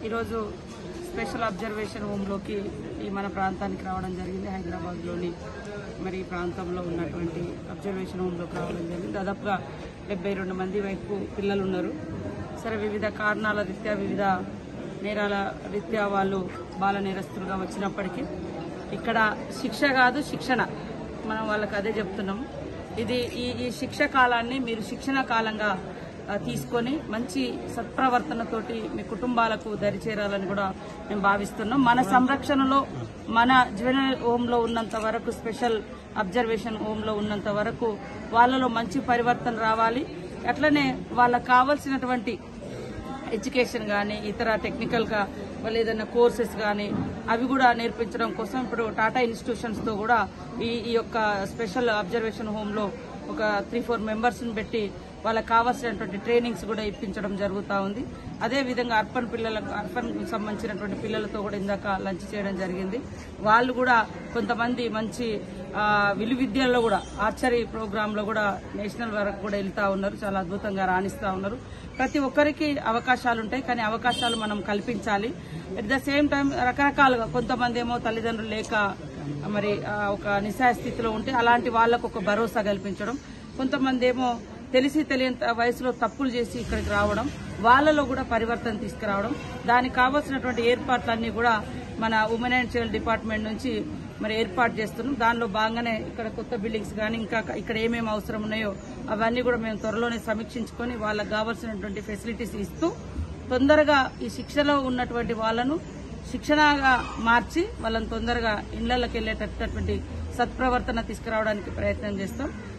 ఈరోజు special observation హోమ్లోకి ఈ మన ప్రాంతానికి రావడం జరిగింది హైదరాబాద్లోని మరి ఈ ప్రాంతంలో ఉన్నటువంటి అబ్జర్వేషన్ హోమ్లోకి రావడం జరిగింది దాదాపుగా డెబ్బై రెండు మంది వైపు పిల్లలు ఉన్నారు సరే వివిధ కారణాల రీత్యా వివిధ నేరాల రీత్యా వాళ్ళు బాల నేరస్తులుగా వచ్చినప్పటికీ ఇక్కడ శిక్ష కాదు శిక్షణ మనం వాళ్ళకి అదే చెప్తున్నాం ఇది ఈ ఈ శిక్ష కాలాన్ని మీరు శిక్షణ కాలంగా ఆ, తీసుకొని మంచి సత్ప్రవర్తనతోటి మీ కుటుంబాలకు దరిచేరాలని కూడా మేము భావిస్తున్నాం మన సంరక్షణలో మన జ్యువెనల్ హోమ్లో ఉన్నంత వరకు స్పెషల్ అబ్జర్వేషన్ హోమ్లో ఉన్నంత వరకు వాళ్ళలో మంచి పరివర్తన రావాలి అట్లనే వాళ్ళకు కావాల్సినటువంటి ఎడ్యుకేషన్ కానీ ఇతర టెక్నికల్గా వాళ్ళు ఏదైనా కోర్సెస్ కానీ అవి కూడా నేర్పించడం కోసం ఇప్పుడు టాటా ఇన్స్టిట్యూషన్స్తో కూడా ఈ ఈ యొక్క స్పెషల్ అబ్జర్వేషన్ హోమ్లో ఒక త్రీ ఫోర్ మెంబర్స్ని పెట్టి వాళ్ళకి కావాల్సినటువంటి ట్రైనింగ్స్ కూడా ఇప్పించడం జరుగుతూ ఉంది అదే విధంగా అర్పన్ పిల్లలకు అర్పన్ సంబంధించినటువంటి పిల్లలతో కూడా ఇందాక లంచ్ చేయడం జరిగింది వాళ్ళు కూడా కొంతమంది మంచి ఆ, విలువిద్యల్లో కూడా ఆర్చరీ ప్రోగ్రాంలో కూడా నేషనల్ వరకు కూడా వెళ్తా ఉన్నారు చాలా అద్భుతంగా రాణిస్తా ఉన్నారు ప్రతి ఒక్కరికి అవకాశాలు ఉంటాయి కానీ అవకాశాలు మనం కల్పించాలి అట్ ద సేమ్ టైం రకరకాలుగా కొంతమంది ఏమో తల్లిదండ్రులు లేక మరి ఆ, ఒక నిస్సాయ స్థితిలో ఉంటే అలాంటి వాళ్ళకు ఒక భరోసా కల్పించడం కొంతమంది ఏమో తెలిసి తెలియని వయసులో తప్పులు చేసి ఇక్కడికి రావడం వాళ్ళలో కూడా పరివర్తన తీసుకురావడం దానికి కావాల్సినటువంటి ఏర్పాట్లన్నీ కూడా మన ఉమెన్ అండ్ చైల్డ్ డిపార్ట్మెంట్ నుంచి మరి ఏర్పాటు చేస్తున్నాం దానిలో భాగంగానే ఇక్కడ కొత్త బిల్డింగ్స్ కానీ ఇంకా ఇక్కడ ఏమేమి అవసరం ఉన్నాయో అవన్నీ కూడా మేము త్వరలోనే సమీక్షించుకొని వాళ్ళకి కావాల్సినటువంటి ఫెసిలిటీస్ ఇస్తూ తొందరగా ఈ శిక్షలో ఉన్నటువంటి వాళ్ళను శిక్షణగా మార్చి వాళ్ళని తొందరగా ఇళ్లకి వెళ్ళేటటువంటి సత్ప్రవర్తన తీసుకురావడానికి ప్రయత్నం చేస్తాం